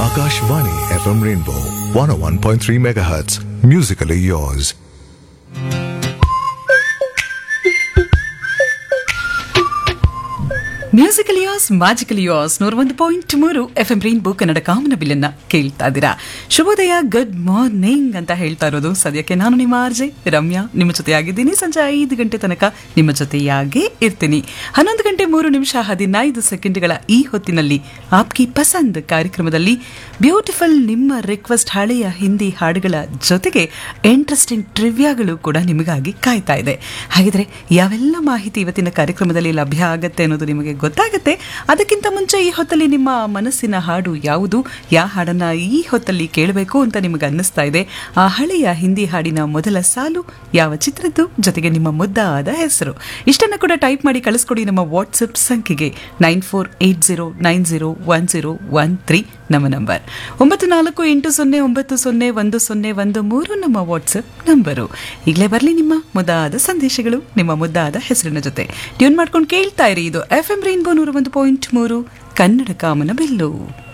Akashvani FM Rainbow 101.3 MHz. Musically yours. Musical yours magical yours ನೂರ ಒಂದು point ಮೂರು F M rainbow Kannada ಕಾಮನ ಬಿಲ್ಲನ್ನ ಕೇಳ್ತಾ ಇದ್ದೀರಾ ಶುಭೋದಯ ಗುಡ್ ಮಾರ್ನಿಂಗ್ ಅಂತ ಹೇಳ್ತಾ ಇರೋದು ಸದ್ಯಕ್ಕೆ ನಾನು ನಿಮ್ಮ ಆರ್ಜೆ ರಮ್ಯಾ ನಿಮ್ಮ ಜೊತೆಯಾಗಿದ್ದೀನಿ ಸಂಜೆ ಐದು ಗಂಟೆ ತನಕ ನಿಮ್ಮ ಜೊತೆಯಾಗೇ ಇರ್ತೀನಿ ಹನ್ನೊಂದು ಗಂಟೆ ಮೂರು ನಿಮಿಷ ಹದಿನೈದು ಸೆಕೆಂಡ್ಗಳ ಈ ಹೊತ್ತಿನಲ್ಲಿ ಆಪ್ಕಿ ಪಸಂದ್ ಕಾರ್ಯಕ್ರಮದಲ್ಲಿ ಬ್ಯೂಟಿಫುಲ್ ನಿಮ್ಮ ರಿಕ್ವೆಸ್ಟ್ ಹಳೆಯ ಹಿಂದಿ ಹಾಡುಗಳ ಜೊತೆಗೆ ಇಂಟ್ರೆಸ್ಟಿಂಗ್ ಟ್ರಿವ್ಯಾಗಳು ಕೂಡ ನಿಮಗಾಗಿ ಕಾಯ್ತಾ ಇದೆ ಹಾಗಿದ್ರೆ ಯಾವೆಲ್ಲ ಮಾಹಿತಿ ಇವತ್ತಿನ ಕಾರ್ಯಕ್ರಮದಲ್ಲಿ ಲಭ್ಯ ಆಗತ್ತೆ ಅನ್ನೋದು ನಿಮಗೆ ಗೊತ್ತಾಗುತ್ತೆ ಅದಕ್ಕಿಂತ ಮುಂಚೆ ಈ ಹೊತ್ತಲ್ಲಿ ನಿಮ್ಮ ಮನಸ್ಸಿನ ಹಾಡು ಯಾವುದು ಯಾವ ಹಾಡನ್ನ ಈ ಹೊತ್ತಲ್ಲಿ ಕೇಳಬೇಕು ಅಂತ ನಿಮಗೆ ಅನ್ನಿಸ್ತಾ ಇದೆ ಆ ಹಳೆಯ ಹಿಂದಿ ಹಾಡಿನ ಮೊದಲ ಸಾಲು ಯಾವ ಚಿತ್ರದ್ದು ಜೊತೆಗೆ ನಿಮ್ಮ ಮುದ್ದಾದ ಹೆಸರು ಇಷ್ಟನ್ನು ಕೂಡ ಟೈಪ್ ಮಾಡಿ ಕಳಿಸ್ಕೊಡಿ ನಮ್ಮ ವಾಟ್ಸಪ್ ಸಂಖ್ಯೆಗೆ nine four eight zero nine zero one zero one three ನಮ್ಮ ನಂಬರ್ ಒಂಬತ್ತು ನಾಲ್ಕು ಎಂಟು ಸೊನ್ನೆ ಒಂಬತ್ತು ಸೊನ್ನೆ ಒಂದು ಸೊನ್ನೆ ಒಂದು ಮೂರು ನಮ್ಮ ವಾಟ್ಸಪ್ ನಂಬರು ಈಗಲೇ ಬರಲಿ ನಿಮ್ಮ ಮುದ್ದಾದ ಸಂದೇಶಗಳು ನಿಮ್ಮ ಮುದ್ದಾದ ಹೆಸರಿನ ಜೊತೆ ಟ್ಯೂನ್ ಮಾಡ್ಕೊಂಡು ಕೇಳ್ತಾ ಇರಿ ಇದು ಎಫ್ ಎಂ ರೈನ್ಬೋ ನೂರ ಒಂದು ಪಾಯಿಂಟ್ ಮೂರು ಕನ್ನಡ ಕಾಮನ ಬೆಲ್ಲು